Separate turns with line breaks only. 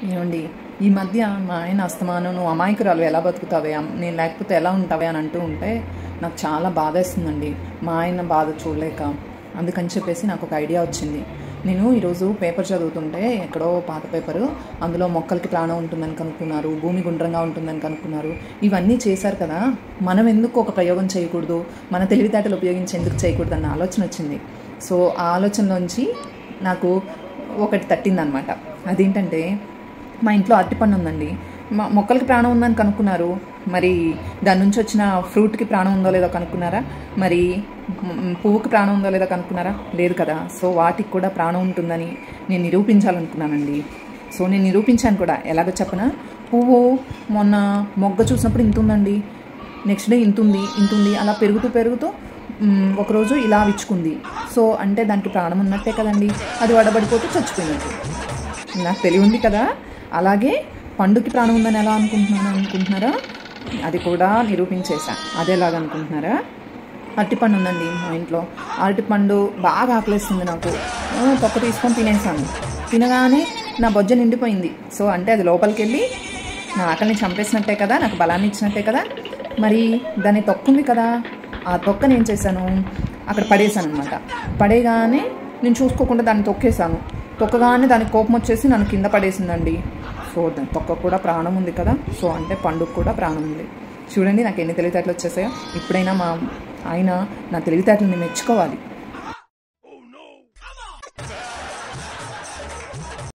ఏమండి ఈ మధ్య మా ఆయన అస్తమానం నువ్వు అమాయకురాలు ఎలా బతుకుతావే అమ్- నేను లేకపోతే ఎలా ఉంటావే అని అంటూ ఉంటే నాకు చాలా బాధేస్తుందండి మా ఆయన బాధ చూడలేక అందుకని చెప్పేసి నాకు ఒక ఐడియా వచ్చింది నేను ఈరోజు పేపర్ చదువుతుంటే ఎక్కడో పాత పేపరు అందులో మొక్కలకి ప్రాణం ఉంటుందని కనుక్కున్నారు భూమి గుండ్రంగా ఉంటుందని కనుక్కున్నారు ఇవన్నీ చేశారు కదా మనం ఎందుకు ఒక ప్రయోగం చేయకూడదు మన తెలివితేటలు ఉపయోగించి ఎందుకు చేయకూడదు అన్న ఆలోచన వచ్చింది సో ఆ ఆలోచనలోంచి నాకు ఒకటి తట్టిందనమాట అదేంటంటే మా ఇంట్లో అరటిపండు ఉందండి మా మొక్కలకి ప్రాణం ఉందని కనుక్కున్నారు మరి దాని నుంచి వచ్చిన ఫ్రూట్కి ప్రాణం ఉందో లేదో కనుక్కున్నారా మరి మ్, పువ్వుకి ప్రాణం ఉందో లేదో కనుక్కున్నారా లేదు కదా సో వాటికి కూడా ప్రాణం ఉంటుందని నేను నిరూపించాలనుకున్నానండి సో నేను నిరూపించాను కూడా ఎలాగో చెప్పనా పువ్వు మొన్న మొగ్గ చూసినప్పుడు ఇంత ఉందండి నెక్స్ట్ డే ఇంత ఉంది ఇంత ఉంది అలా పెరుగుతూ పెరుగుతూ మ్, ఒకరోజు ఇలా విచ్చుకుంది సో అంటే దానికి ప్రాణం ఉన్నట్టే కదండి అది వడబడిపోతే చచ్చిపోయినట్టు నాకు తెలివి ఉంది కదా అలాగే పండుకి ప్రాణం ఉందని ఎలా అనుకుంటున్నాను అనుకుంటున్నారా అది కూడా నిరూపించేశా అది ఎలాగ అనుకుంటున్నారా అరటిపండు ఉందండి మా ఇంట్లో అరటిపండు బాగా ఆకలేస్తుంది నాకు ఆ, తొక్క తీసుకొని తినేసాను తినగానే నా బొజ్జ నిండిపోయింది సో అంటే అది లోపలికి వెళ్ళి నా ఆకలిని చంపేసినట్టే కదా నాకు బలాన్ని ఇచ్చినట్టే కదా మరి దాన్ని తొక్కుంది కదా ఆ తొక్కని ఏం చేశాను అక్కడ పడేశాను అనమాట పడేగానే నేను చూసుకోకుండా దాన్ని తొక్కేశాను తొక్కగానే దానికి కోపం వచ్చేసి నన్ను కింద పడేసిందండి సో దాని తొక్క కూడా ప్రాణం ఉంది కదా సో అంటే పండుగ కూడా ప్రాణం ఉంది చూడండి నాకు ఎన్ని తెలివితేటలు వచ్చేసాయో ఇప్పుడైనా మా ఆయన నా తెలివితేటలని మెచ్చుకోవాలి